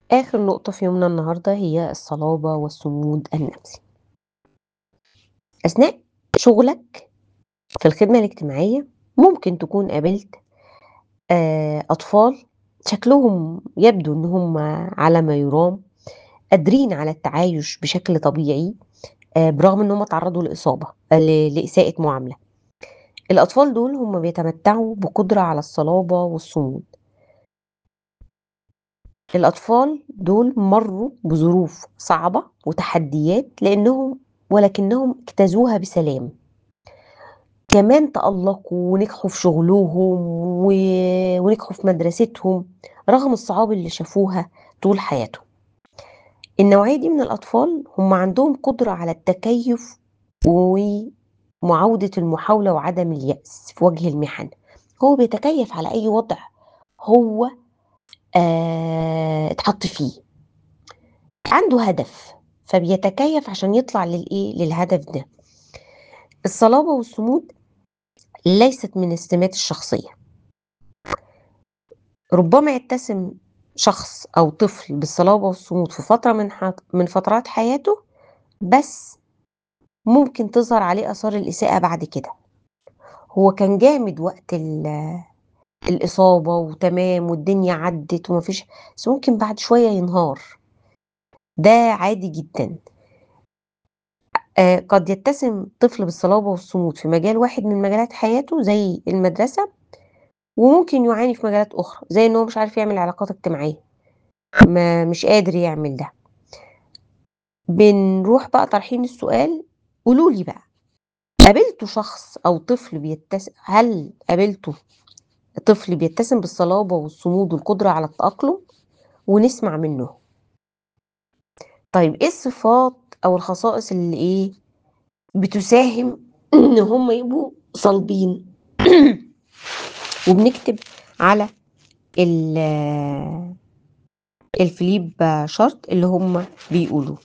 آخر نقطة في يومنا النهارده هي الصلابة والصمود النفسي. أثناء شغلك في الخدمة الاجتماعية ممكن تكون قابلت آآ أطفال شكلهم يبدو إن هم على ما يرام قادرين على التعايش بشكل طبيعي آآ برغم إن هم اتعرضوا لإصابة ل لإساءة معاملة. الأطفال دول هم بيتمتعوا بقدرة على الصلابة والصمود. الأطفال دول مرّوا بظروف صعبة وتحديات لإنهم ولكنهم اجتازوها بسلام. كمان تألقوا ونجحوا في شغلهم و ونجحوا في مدرستهم رغم الصعاب اللي شافوها طول حياتهم. النوعية دي من الأطفال هم عندهم قدرة على التكيُّف ومعاودة المحاولة وعدم اليأس في وجه المِحَن. هو بيتكيّف على أي وضع هو آآ اتحط فيه. عنده هدف، فبيتكيّف عشان يطلع للإيه، للهدف ده. الصلابة والصمود ليست من السمات الشخصية. ربما يتسم شخص أو طفل بالصلابة والصمود في فترة من ح من فترات حياته، بس ممكن تظهر عليه آثار الإساءة بعد كده. هو كان جامد وقت ال الإصابة وتمام والدنيا عدِّت وما فيش بس ممكن بعد شوية ينهار. ده عادي جدًا. آآ قد يتسم طفل بالصلابة والصمود في مجال واحد من مجالات حياته زي المدرسة، وممكن يعاني في مجالات أخرى، زي إن هو مش عارف يعمل علاقات اجتماعية. ما مش قادر يعمل ده. بنروح بقى طارحين السؤال، قولوا لي بقى، قابلتوا شخص أو طفل بيتس هل قابلتوا طفل بيتسم بالصلابة والصمود والقدرة على التأقلم؟ ونسمع منّه. طيب إيه الصفات أو الخصائص اللي إيه، بتساهم إن هم يبقوا صلبين؟ وبنكتب على ال الفليب شارت اللي هم بيقولوه.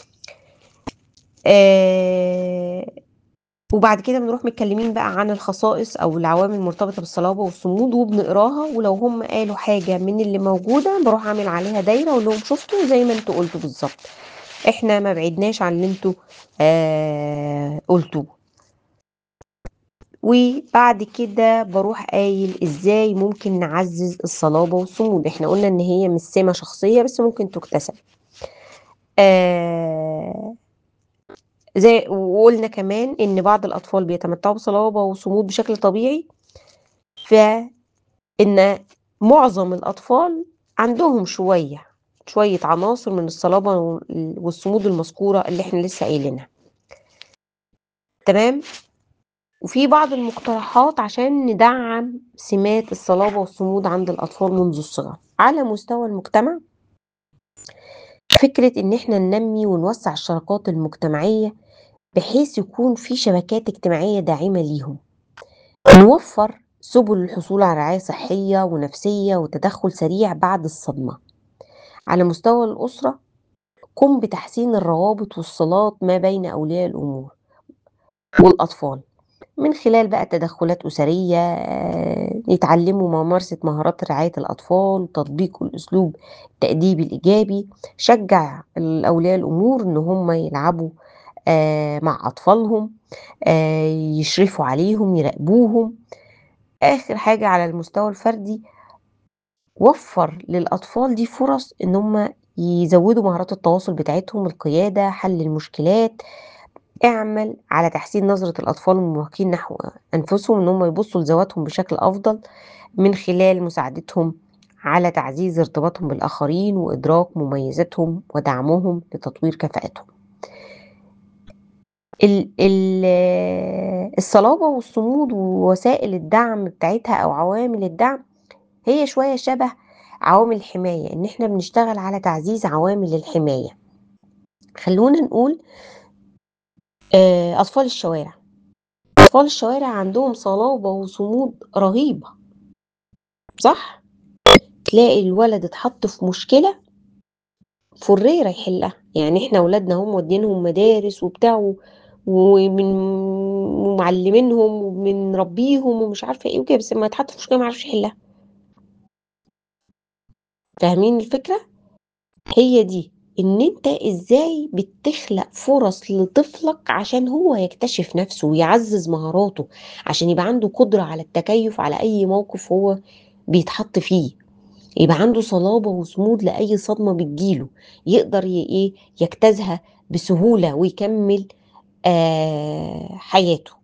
آآ وبعد كده بنروح متكلمين بقى عن الخصائص أو العوامل المرتبطة بالصلابة والصمود وبنقراها، ولو هم قالوا حاجة من اللي موجودة باروح أعمل عليها دايرة وأقول لهم شُفتوا زي ما أنتم قُلتوا بالضبط. إحنا ما بعدناش عن اللي أنتم آآ قُلتوه. وبعد كده باروح قايل إزاي ممكن نعزّز الصلابة والصمود. إحنا قُلنا إن هي مش سمة شخصية بس ممكن تُكتسب. آآ زي وقُلنا كمان إن بعض الأطفال بيتمتعوا بصلابة وصمود بشكل طبيعي، فإن معظم الأطفال عندهم شوية، شوية عناصر من الصلابة وال والصمود المذكورة اللي إحنا لسه قايلينها. تمام؟ وفي بعض المقترحات عشان ندعّم سمات الصلابة والصمود عند الأطفال منذ الصغر. على مستوى المجتمع فكرة إن إحنا ننمّي ونوسّع الشراكات المجتمعية بحيث يكون في شبكات اجتماعية داعمة ليهم. نوفّر سُبل الحصول على رعاية صحية ونفسية وتدخُّل سريع بعد الصدمة. على مستوى الأسرة، قُم بتحسين الروابط والصِلات ما بين أولياء الأمور والأطفال، من خلال بقى تدخُّلات أسرية، يتعلّموا ممارسة مهارات رعاية الأطفال، تطبيق الأسلوب التأديبي الإيجابي، شجّع ال أولياء الأمور إن هم يلعبوا آآ مع أطفالهم، آآ يشرفوا عليهم، يراقبوهم. آخر حاجة على المستوى الفردي، وفّر للأطفال دي فرص إن هم يزوّدوا مهارات التواصل بتاعتهم، القيادة، حل المشكلات. اعمل على تحسين نظرة الأطفال المراهقين نحو أنفسهم، إن هم يبُصّوا لذواتهم بشكل أفضل من خلال مساعدتهم على تعزيز ارتباطهم بالآخرين وإدراك مميزاتهم ودعمهم لتطوير كفاءتهم. ال ال الصلابة والصمود ووسائل الدعم بتاعتها أو عوامل الدعم، هي شوية شبه عوامل الحماية، إن إحنا بنشتغل على تعزيز عوامل الحماية. خلّونا نقول آآ أطفال الشوارع. أطفال الشوارع عندهم صلابة وصمود رهيبة. صح؟ تلاقي الولد اتحط في مشكلة فُرّيرة يحلّها. يعني إحنا ولادنا أهو مودّيينهم مدارس وبتاع و وبن ومعلّمينهم وبنربّيهم ومش عارفة إيه وكده، بس أمّا يتحط في مشكلة ما يعرفش يحلّها. فاهمين الفكرة؟ هي دي، إن أنت إزاي بتخلق فرص لطفلك عشان هو يكتشف نَفْسه ويعزّز مهاراته، عشان يبقى عنده قدرة على التكيُّف على أي موقف هو بيتحط فيه، يبقى عنده صلابة وصمود لأي صدمة بتيجي له، يقدر ي إيه، يجتازها بسهولة ويكمّل آآ حياته.